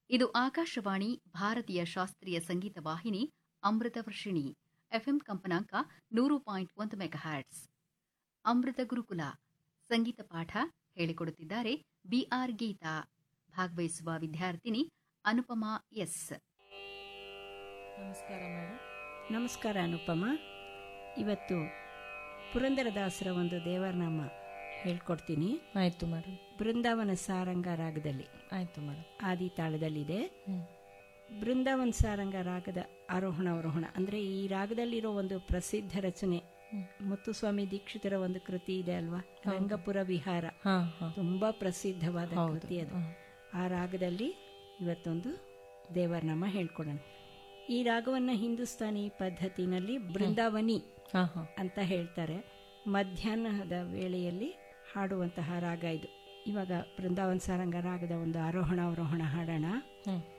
ಇದು ಆಕಾಶವಾಣಿ ಭಾರತೀಯ ಶಾಸ್ತ್ರೀಯ ಸಂಗೀತ ವಾಹಿನಿ ಅಮೃತ ವರ್ಷಿಣಿ ಎಫ್ಎಂ ಕಂಪನಾಂಕ ನೂರು ಪಾಯಿಂಟ್ ಒಂದು ಮೆಗಾಹ್ಯಾಟ್ಸ್ ಅಮೃತ ಗುರುಕುಲ ಸಂಗೀತ ಪಾಠ ಹೇಳಿಕೊಡುತ್ತಿದ್ದಾರೆ ಬಿಆರ್ ಗೀತಾ ಭಾಗವಹಿಸುವ ವಿದ್ಯಾರ್ಥಿನಿ ಅನುಪಮಾ ಎಸ್ ನಮಸ್ಕಾರ ಮೇಡಮ್ ನಮಸ್ಕಾರ ಅನುಪಮ ಇವತ್ತು ಪುರಂದರದಾಸರ ಒಂದು ದೇವರನಾಮ ಹೇಳ್ಕೊಡ್ತೀನಿ ಆಯ್ತು ಮೇಡಮ್ ಬೃಂದಾವನ ಸಾರಂಗ ರಾಗದಲ್ಲಿ ಆಯ್ತು ಮೇಡಮ್ ಆದಿ ತಾಳದಲ್ಲಿದೆ ಹ್ಮ್. ಬೃಂದಾವನ ಸಾರಂಗ ರಾಗದ ಆರೋಹಣ ಅವರೋಹಣ ಅಂದ್ರೆ ಈ ರಾಗದಲ್ಲಿರೋ ಒಂದು ಪ್ರಸಿದ್ಧ ರಚನೆ ಮುತ್ತುಸ್ವಾಮಿ ದೀಕ್ಷಿತರ ಒಂದು ಕೃತಿ ಇದೆ ಅಲ್ವಾ ರಂಗಪುರ ವಿಹಾರ ಹಾ ಹಾ ತುಂಬಾ ಪ್ರಸಿದ್ಧವಾದ ಕೃತಿ ಅದು ಆ ರಾಗದಲ್ಲಿ ಇವತ್ತೊಂದು ದೇವರನಾಮ ಹೇಳ್ಕೊಡೋಣ ಈ ರಾಗವನ್ನ ಹಿಂದೂಸ್ತಾನಿ ಪದ್ಧತಿನಲ್ಲಿ ಬೃಂದಾವನಿ ಹಾ ಹಾ ಅಂತ ಹೇಳ್ತಾರೆ ಮಧ್ಯಾಹ್ನದ ವೇಳೆಯಲ್ಲಿ ಹಾಡುವಂತಹ ರಾಗ ಇದು ಇವಾಗ ಬೃಂದಾವನ್ ಸಾರಂಗ ರಾಗದ ಒಂದು ಆರೋಹಣ ಅವರೋಹಣ ಹಾಡೋಣ ಹ್ಮ್